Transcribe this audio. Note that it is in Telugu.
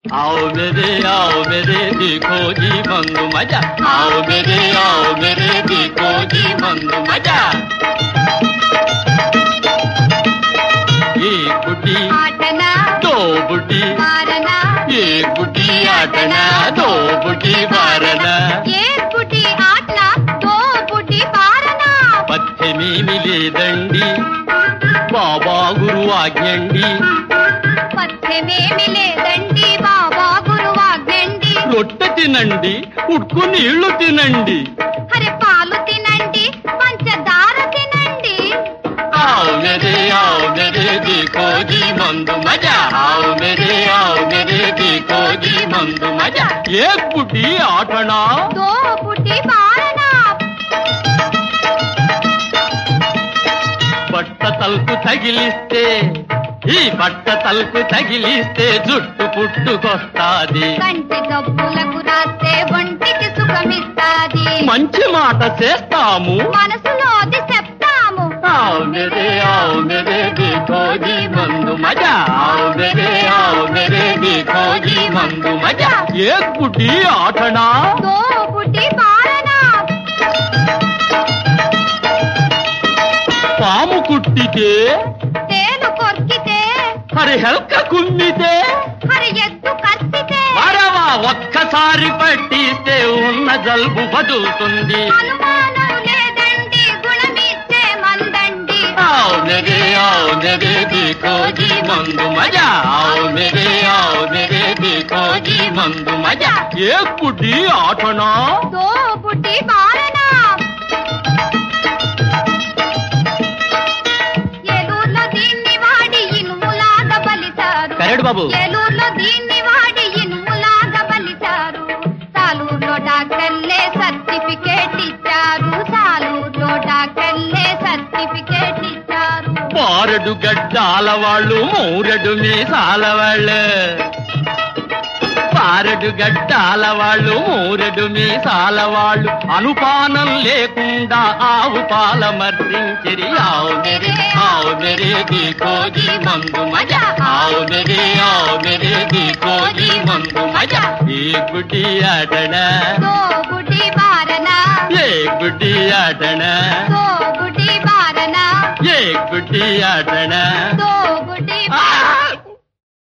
आओ मेरे आओ मेरे देखो जी मंदु मजा आओ मेरे आओ मेरे देखो जी मंदु मजा एक बुढ़ी ఆటనా दो बुढ़ी మారనా एक बुढ़ी आटना दो बुढ़ी मारना ఏ పుటి ఆటల దో పుటి పారనా పథ్యమేమి లేదండి బాబా గురు ఆజ్ఞండి పథ్యమేమి లేదండి బాబా గురువాగ్నండి రొట్టె తినండి ఉడుకు నీళ్లు తినండి అరే పాలు తినండి పంచదార తినండి आओ मेरे आओ मेरे देखो जी मंदु मजा आओ मेरे आओ मेरे देखो जी मंदु मजा एक बुढ़ी आटना దో పుటి పారనా బట్ట తలుపు తగిలిస్తే ఈ బట్ట తలుపు తగిలిస్తే జుట్టు పుట్టుకొస్తాది కంటి జబ్బులకు రాస్తే ఒంటికి సుఖమిస్తాది మంచి మాట చేస్తాము మనసులోది చెప్తాము आओ मेरे आओ मेरे देखो जी मंदु मजा आओ मेरे आओ मेरे देखो जी मंदु मजा एक बुढ़ी आटना దో పుటి పారనా పాము కుట్టితే తేలు కొర్కితే మరి హెల్క కుమ్మితే మరి ఎద్దు కత్తితే వరవా ఒక్కసారి పట్టిస్తే ఉన్న జల్బు బదులుతుంది అనుమానం లేదండి గుణమిచ్చే మందండి आओ मेरे आओ मेरे देखो जी मंदु मजा आओ मेरे आओ मेरे देखो जी मंदु मजा एक बुढ़ी आटना దో పుట్టి బారనా ఏలూరులో దీన్ని వాడి ఇనుములాగా బలిచారు కరెక్ట్ బాబు ఏలూరులో దీన్ని వాడి ఇనుములాగా బలిచారు సాలూరులో డాక్టర్లే సర్టిఫికేట్ ఇచ్చారు సాలూరులో డాక్టర్లే సర్టిఫికేట్ ఇచ్చారు పారడు గడ్డాల వాళ్ళు మూరెడు మీసాల వాళ్ళు పారడు గడ్డాల వాళ్ళు మూరెడు మీసాల వాళ్ళు అనుపానం లేకుండా ఆవు పాల మర్దించిరి ఆవు మెరే ఆవు మెరే దీకో జీ మందు మజా ఆవు మెరే ఆవు మెరే దీకో జీ మందు మజా ఏ గుడ్డి ఆటణ దో బుడి బారనా ఏ గుడ్డి ఆటణ దో బుడి బారనా ఏ గుడ్డి ఆటణ దో